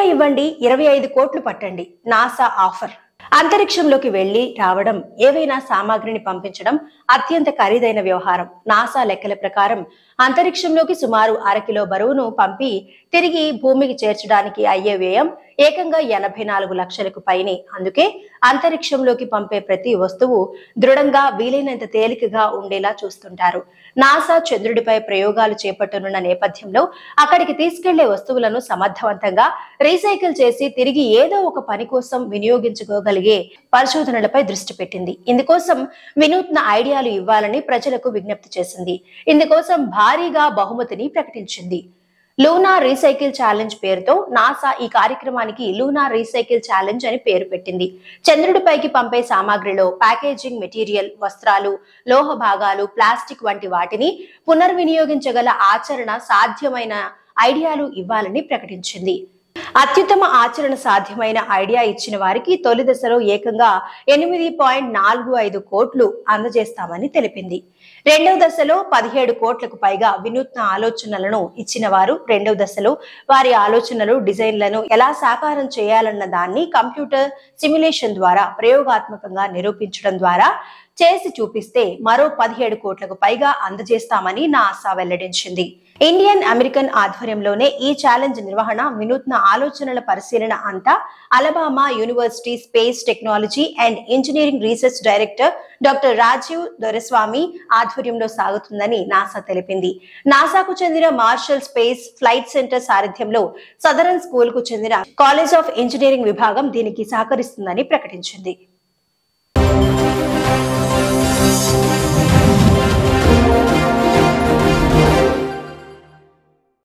ఇవ్వండి ఇరవై ఐదు కోట్లు పట్టండి నాసా ఆఫర్ అంతరిక్షంలోకి వెళ్లి రావడం ఏవైనా సామాగ్రిని పంపించడం అత్యంత ఖరీదైన వ్యవహారం నాసా లెక్కల ప్రకారం అంతరిక్షంలోకి సుమారు అరకిలో బరువును పంపి తిరిగి భూమికి చేర్చడానికి అయ్యే వ్యయం ఏకంగా ఎనభై నాలుగు లక్షలకు పైనే అందుకే అంతరిక్షంలోకి పంపే ప్రతి వస్తువు దృఢంగా వీలైనంత తేలికగా ఉండేలా చూస్తుంటారు నాసా చంద్రుడిపై ప్రయోగాలు చేపట్టనున్న నేపథ్యంలో అక్కడికి తీసుకెళ్లే వస్తువులను సమర్థవంతంగా రీసైకిల్ చేసి తిరిగి ఏదో ఒక పని కోసం వినియోగించుకోగలిగే పరిశోధనలపై దృష్టి పెట్టింది ఇందుకోసం వినూత్న ఐడియాలు ఇవ్వాలని ప్రజలకు విజ్ఞప్తి చేసింది ఇందుకోసం భారీగా బహుమతిని ప్రకటించింది లూనా రీసైకిల్ ఛాలెంజ్ పేరుతో నాసా ఈ కార్యక్రమానికి లూనా రీసైకిల్ ఛాలెంజ్ అని పేరు పెట్టింది చంద్రుడిపైకి పంపే సామాగ్రిలో ప్యాకేజింగ్ మెటీరియల్ వస్త్రాలు లోహ భాగాలు ప్లాస్టిక్ వంటి వాటిని పునర్వినియోగించగల ఆచరణ సాధ్యమైన ఐడియాలు ఇవ్వాలని ప్రకటించింది అత్యుత్తమ ఆచరణ సాధ్యమైన ఐడియా ఇచ్చిన వారికి తొలి దశలో ఏకంగా ఎనిమిది పాయింట్ నాలుగు ఐదు కోట్లు అందజేస్తామని తెలిపింది రెండవ దశలో పదిహేడు కోట్లకు పైగా వినూత్న ఆలోచనలను ఇచ్చిన వారు రెండవ దశలో వారి ఆలోచనలు డిజైన్లను ఎలా సాకారం చేయాలన్న దాన్ని కంప్యూటర్ సిమ్యులేషన్ ద్వారా ప్రయోగాత్మకంగా నిరూపించడం ద్వారా చేసి చూపిస్తే మరో పదిహేడు కోట్లకు పైగా అందజేస్తామని నాసా వెల్లడించింది ఇండియన్ అమెరికన్ ఆధ్వర్యంలోనే ఈ ఛాలెంజ్ నిర్వహణ వినూత్న ఆలోచనల పరిశీలన అంతా Alabama university space technology and engineering research director doctor Rajiv Doraswamy ఆధ్వర్యంలో సాగుతుందని నాసా తెలిపింది నాసాకు చెందిన మార్షల్ స్పేస్ ఫ్లైట్ సెంటర్ సారథ్యంలో సదరన్ స్కూల్ కు చెందిన కాలేజ్ ఆఫ్ ఇంజనీరింగ్ విభాగం దీనికి సహకరిస్తుందని ప్రకటించింది